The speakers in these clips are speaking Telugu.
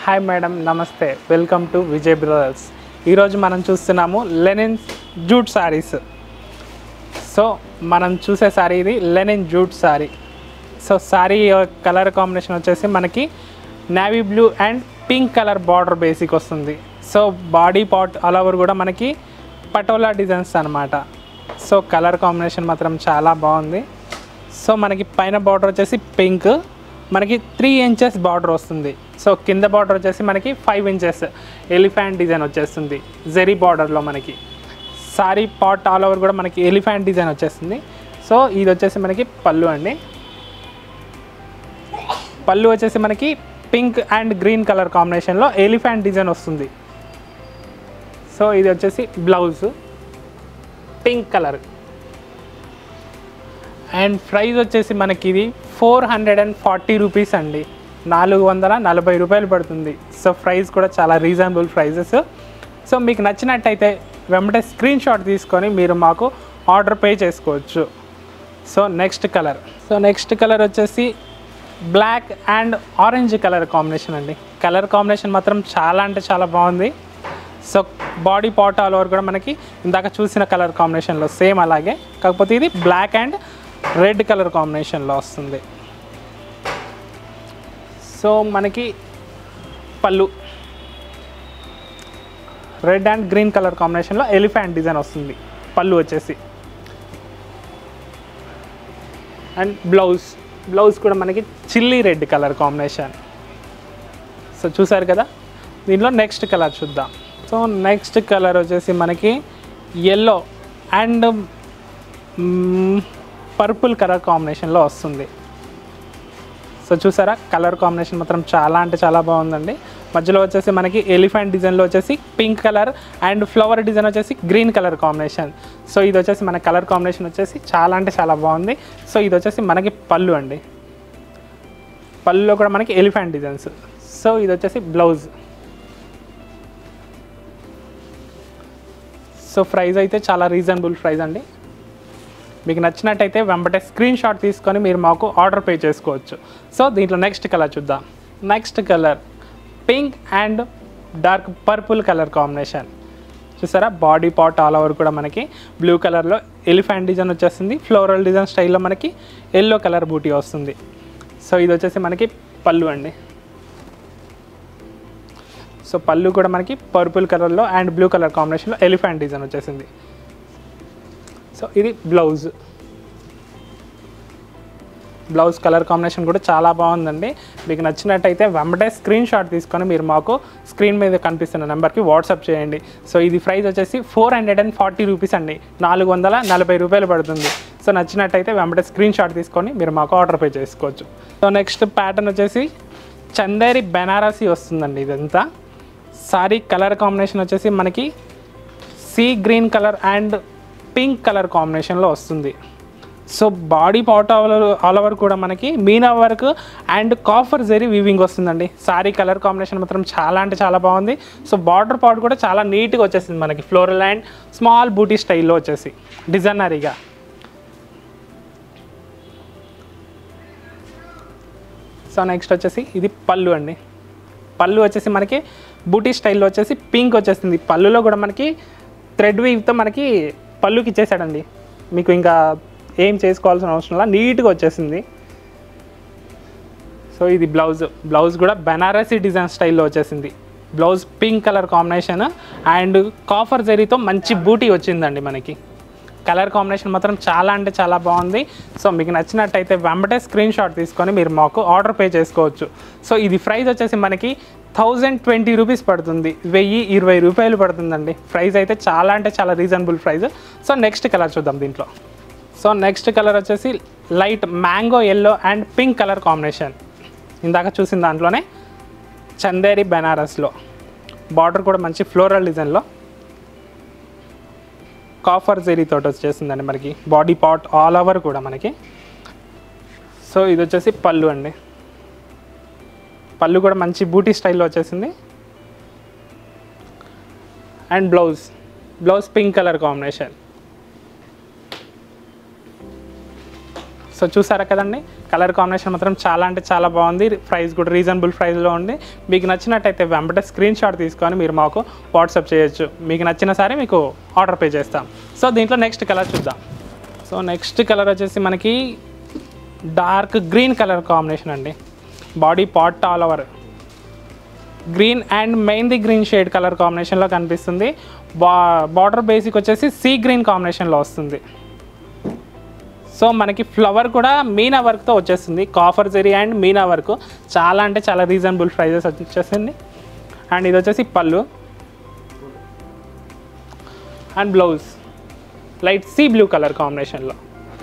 హాయ్ మేడం నమస్తే వెల్కమ్ టు విజయ్ బ్రదర్స్ ఈరోజు మనం చూస్తున్నాము లెనిన్ జూట్ శారీస్ సో మనం చూసే శారీ ఇది linen jute sari so sari colour combination వచ్చేసి మనకి navy blue and pink colour border basic వస్తుంది so body part all over కూడా మనకి పటోలా డిజైన్స్ అనమాట సో కలర్ కాంబినేషన్ మాత్రం చాలా బాగుంది సో మనకి పైన బార్డర్ వచ్చేసి పింక్ మనకి త్రీ ఇంచెస్ బార్డర్ వస్తుంది సో కింద బార్డర్ వచ్చేసి మనకి ఫైవ్ ఇంచెస్ ఎలిఫెంట్ డిజైన్ వచ్చేస్తుంది జెరీ బార్డర్లో మనకి సారీ పాట్ ఆల్ ఓవర్ కూడా మనకి ఎలిఫెంట్ డిజైన్ వచ్చేస్తుంది సో ఇది వచ్చేసి మనకి పళ్ళు అండి పళ్ళు వచ్చేసి మనకి పింక్ అండ్ గ్రీన్ కలర్ కాంబినేషన్లో ఎలిఫెంట్ డిజైన్ వస్తుంది సో ఇది వచ్చేసి blouse pink colour and price వచ్చేసి మనకి ఇది four hundred and forty rupees అండి నాలుగు వందల నలభై రూపాయలు పడుతుంది సో ప్రైస్ కూడా చాలా రీజనబుల్ ప్రైజెస్ సో మీకు నచ్చినట్టయితే వెంబడే స్క్రీన్ షాట్ తీసుకొని మీరు మాకు ఆర్డర్ పే చేసుకోవచ్చు so next colour so next colour వచ్చేసి black and orange colour combination అండి కలర్ కాంబినేషన్ మాత్రం చాలా అంటే చాలా బాగుంది so body part all over కూడా మనకి ఇందాక చూసిన కలర్ కాంబినేషన్లో సేమ్ అలాగే కాకపోతే ఇది బ్లాక్ అండ్ రెడ్ కలర్ కాంబినేషన్లో వస్తుంది సో మనకి పళ్ళు రెడ్ అండ్ గ్రీన్ కలర్ కాంబినేషన్లో ఎలిఫెంట్ డిజైన్ వస్తుంది పళ్ళు వచ్చేసి అండ్ బ్లౌజ్ బ్లౌజ్ కూడా మనకి chilli red colour combination so చూసారు కదా దీంట్లో నెక్స్ట్ కలర్ చూద్దాం సో నెక్స్ట్ కలర్ వచ్చేసి మనకి ఎల్లో అండ్ పర్పుల్ కలర్ కాంబినేషన్లో వస్తుంది సో చూసారా కలర్ కాంబినేషన్ మాత్రం చాలా అంటే చాలా బాగుందండి మధ్యలో వచ్చేసి మనకి ఎలిఫెంట్ డిజైన్లో వచ్చేసి pink colour and flower design వచ్చేసి గ్రీన్ కలర్ కాంబినేషన్ సో ఇది వచ్చేసి మన కలర్ కాంబినేషన్ వచ్చేసి చాలా అంటే చాలా బాగుంది సో ఇది వచ్చేసి మనకి పళ్ళు అండి పళ్ళులో కూడా మనకి ఎలిఫెంట్ డిజైన్స్ సో ఇది వచ్చేసి బ్లౌజ్ సో ప్రైస్ అయితే చాలా రీజనబుల్ ప్రైస్ అండి మీకు నచ్చినట్టయితే వెంబటే స్క్రీన్ షాట్ తీసుకొని మీరు మాకు ఆర్డర్ పే చేసుకోవచ్చు సో దీంట్లో నెక్స్ట్ కలర్ చూద్దాం next colour pink and dark purple colour combination చూసారా బాడీ పార్ట్ ఆల్ ఓవర్ కూడా మనకి బ్లూ కలర్లో ఎలిఫెంట్ డిజైన్ వచ్చేస్తుంది ఫ్లోరల్ డిజైన్ స్టైల్లో మనకి ఎల్లో కలర్ బూటీ వస్తుంది సో ఇది వచ్చేసి మనకి పళ్ళు అండి సో పళ్ళు కూడా మనకి పర్పుల్ కలర్లో అండ్ బ్లూ కలర్ కాంబినేషన్లో ఎలిఫెంట్ డిజైన్ వచ్చేసింది సో ఇది బ్లౌజ్ బ్లౌజ్ కలర్ కాంబినేషన్ కూడా చాలా బాగుందండి మీకు నచ్చినట్టయితే వెంబడే స్క్రీన్ షాట్ తీసుకొని మీరు మాకు స్క్రీన్ మీద కనిపిస్తున్న నెంబర్కి వాట్సాప్ చేయండి సో ఇది ప్రైస్ వచ్చేసి four hundred and forty rupees అండి నాలుగు వందల నలభై రూపాయలు పడుతుంది సో నచ్చినట్టయితే వెంబడే స్క్రీన్ షాట్ తీసుకొని మీరు మాకు ఆర్డర్ పే చేసుకోవచ్చు సో నెక్స్ట్ ప్యాటర్న్ వచ్చేసి చందేరి బెనారసీ వస్తుందండి ఇదంతా సారీ కలర్ కాంబినేషన్ వచ్చేసి మనకి sea green colour and pink colour కాంబినేషన్లో వస్తుంది so body part all all over కూడా మనకి meena work and copper zari weaving వస్తుందండి సారీ కలర్ కాంబినేషన్ మాత్రం చాలా అంటే చాలా బాగుంది సో బార్డర్ పార్ట్ కూడా చాలా నీట్గా వచ్చేసింది మనకి ఫ్లోరల్ అండ్ స్మాల్ బూటీ స్టైల్లో వచ్చేసి డిజైనరీగా సో నెక్స్ట్ వచ్చేసి ఇది పళ్ళు అండి పళ్ళు వచ్చేసి మనకి బూటీ స్టైల్లో వచ్చేసి పింక్ వచ్చేసింది పళ్ళులో కూడా మనకి థ్రెడ్ వీవ్తో మనకి పళ్ళుకి ఇచ్చేసాడండి మీకు ఇంకా ఏం చేసుకోవాల్సిన అవసరం లేదు నీట్గా వచ్చేసింది సో ఇది బ్లౌజ్ బ్లౌజ్ కూడా బెనారసీ డిజైన్ స్టైల్లో వచ్చేసింది blouse pink colour combination and copper జరీతో మంచి బూటీ వచ్చిందండి మనకి కలర్ కాంబినేషన్ మాత్రం చాలా అంటే చాలా బాగుంది సో మీకు నచ్చినట్టయితే వెంబటే స్క్రీన్ షాట్ తీసుకొని మీరు మాకు ఆర్డర్ పే చేసుకోవచ్చు సో ఇది ప్రైస్ వచ్చేసి మనకి థౌజండ్ ట్వంటీ రూపీస్ పడుతుంది వెయ్యి ఇరవై రూపాయలు పడుతుందండి ప్రైస్ అయితే చాలా అంటే చాలా reasonable price so next colour చూద్దాం దీంట్లో సో నెక్స్ట్ కలర్ వచ్చేసి light mango yellow and pink colour combination ఇందాక చూసిన దాంట్లోనే చందేరి బెనారస్లో బార్డర్ కూడా మంచి ఫ్లోరల్ డిజైన్లో కాఫర్ జెరీ తోటి వచ్చేసిందండి మనకి బాడీ పార్ట్ ఆల్ ఓవర్ కూడా మనకి సో ఇది వచ్చేసి పళ్ళు అండి పళ్ళు కూడా మంచి బూటీ స్టైల్లో వచ్చేసింది and blouse blouse pink colour combination so చూసారా కదండి కలర్ కాంబినేషన్ మాత్రం చాలా అంటే చాలా బాగుంది ప్రైస్ కూడా రీజనబుల్ ప్రైస్లో ఉంది మీకు నచ్చినట్టయితే వెంబడే స్క్రీన్ షాట్ తీసుకొని మీరు మాకు వాట్సాప్ చేయొచ్చు మీకు నచ్చిన సరే మీకు ఆర్డర్ పే చేస్తాం సో దీంట్లో నెక్స్ట్ కలర్ చూద్దాం సో నెక్స్ట్ కలర్ వచ్చేసి మనకి డార్క్ గ్రీన్ కలర్ కాంబినేషన్ అండి body part all over green and మెయిన్ది గ్రీన్ షేడ్ కలర్ కాంబినేషన్లో కనిపిస్తుంది బా బార్డర్ బేసిక్ వచ్చేసి సీ గ్రీన్ కాంబినేషన్లో వస్తుంది సో మనకి ఫ్లవర్ కూడా మీనా వర్క్తో వచ్చేస్తుంది copper zari and meena work చాలా అంటే చాలా రీజనబుల్ ప్రైజెస్ వచ్చేసింది అండ్ ఇది వచ్చేసి పళ్ళు and blouse light sea blue colour కాంబినేషన్లో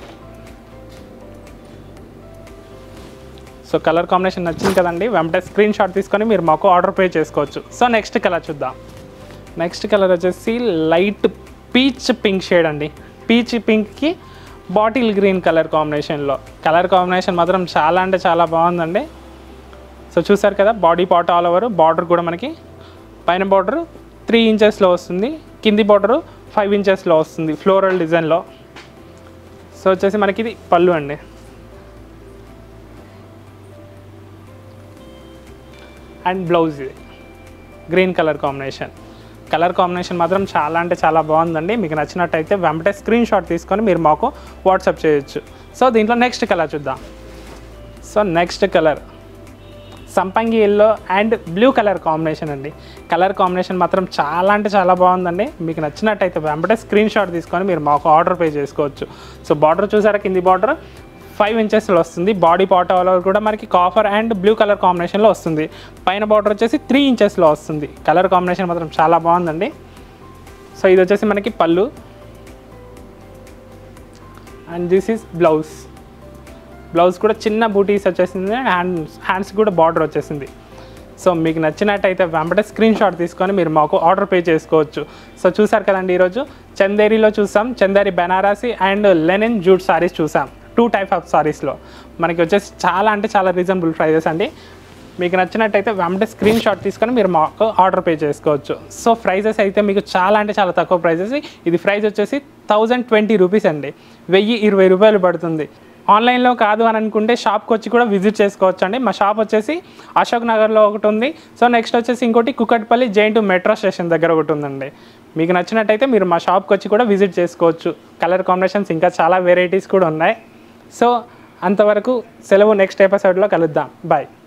సో కలర్ కాంబినేషన్ నచ్చింది కదండి వెంటనే స్క్రీన్ షాట్ తీసుకొని మీరు మాకు ఆర్డర్ పే చేసుకోవచ్చు సో నెక్స్ట్ కలర్ చూద్దాం నెక్స్ట్ కలర్ వచ్చేసి లైట్ పీచ్ పింక్ షేడ్ అండి పీచ్ పింక్కి బాటిల్ గ్రీన్ కలర్ కాంబినేషన్లో కలర్ కాంబినేషన్ మాత్రం చాలా అంటే చాలా బాగుందండి సో చూసారు కదా body part all over border కూడా మనకి పైన బార్డర్ త్రీ ఇంచెస్లో వస్తుంది కింది బార్డర్ ఫైవ్ ఇంచెస్లో వస్తుంది ఫ్లోరల్ డిజైన్లో సో వచ్చేసి మనకి ఇది పళ్ళు అండి అండ్ బ్లౌజ్ ఇది green colour combination colour combination మాత్రం చాలా అంటే చాలా బాగుందండి మీకు నచ్చినట్టయితే వెంబటే స్క్రీన్ షాట్ తీసుకొని మీరు మాకు వాట్సాప్ చేయొచ్చు సో దీంట్లో నెక్స్ట్ కలర్ చూద్దాం సో నెక్స్ట్ కలర్ సంపంగి yellow and blue colour combination అండి కలర్ కాంబినేషన్ మాత్రం చాలా అంటే చాలా బాగుందండి మీకు నచ్చినట్టయితే వెంబటే స్క్రీన్ షాట్ తీసుకొని మీరు మాకు ఆర్డర్ పే చేసుకోవచ్చు సో బార్డర్ చూసారా కింది బార్డర్ ఫైవ్ ఇంచెస్లో వస్తుంది బాడీ పాట్ ఆల్ ఓవర్ కూడా మనకి కాఫర్ అండ్ బ్లూ కలర్ కాంబినేషన్లో వస్తుంది పైన బార్డర్ వచ్చేసి త్రీ ఇంచెస్లో వస్తుంది కలర్ కాంబినేషన్ మాత్రం చాలా బాగుందండి సో ఇది వచ్చేసి మనకి పళ్ళు and this is blouse blouse కూడా చిన్న బూటీస్ వచ్చేసింది హ్యాండ్స్ హ్యాండ్స్ కూడా బార్డర్ వచ్చేసింది సో మీకు నచ్చినట్టయితే వెంబడే స్క్రీన్ షాట్ తీసుకొని మీరు మాకు ఆర్డర్ పే చేసుకోవచ్చు సో చూసారు కదండి ఈరోజు చందేరిలో చూసాం Chanderi Banarasi and linen jute saris చూసాం టూ టైప్ ఆఫ్ సారీస్లో మనకి వచ్చేసి చాలా అంటే చాలా రీజనబుల్ ప్రైజెస్ అండి మీకు నచ్చినట్టయితే వెంబడే స్క్రీన్ షాట్ తీసుకొని మీరు మాకు ఆర్డర్ పే చేసుకోవచ్చు సో ప్రైజెస్ అయితే మీకు చాలా అంటే చాలా తక్కువ ప్రైజెస్ ఇది ప్రైస్ వచ్చేసి థౌజండ్ ట్వంటీ రూపీస్ అండి వెయ్యి ఇరవై రూపాయలు పడుతుంది ఆన్లైన్లో కాదు అని అనుకుంటే షాప్కి వచ్చి కూడా విజిట్ చేసుకోవచ్చు అండి మా షాప్ వచ్చేసి అశోక్ నగర్లో ఒకటి ఉంది సో నెక్స్ట్ వచ్చేసి ఇంకోటి కుకట్పల్లి జైన్ టు మెట్రో స్టేషన్ దగ్గర ఒకటి ఉందండి మీకు నచ్చినట్టయితే మీరు మా షాప్కి వచ్చి కూడా విజిట్ చేసుకోవచ్చు కలర్ కాంబినేషన్స్ ఇంకా చాలా వెరైటీస్ కూడా ఉన్నాయి సో అంతవరకు సెలవు నెక్స్ట్ ఎపిసోడ్లో కలుద్దాం బాయ్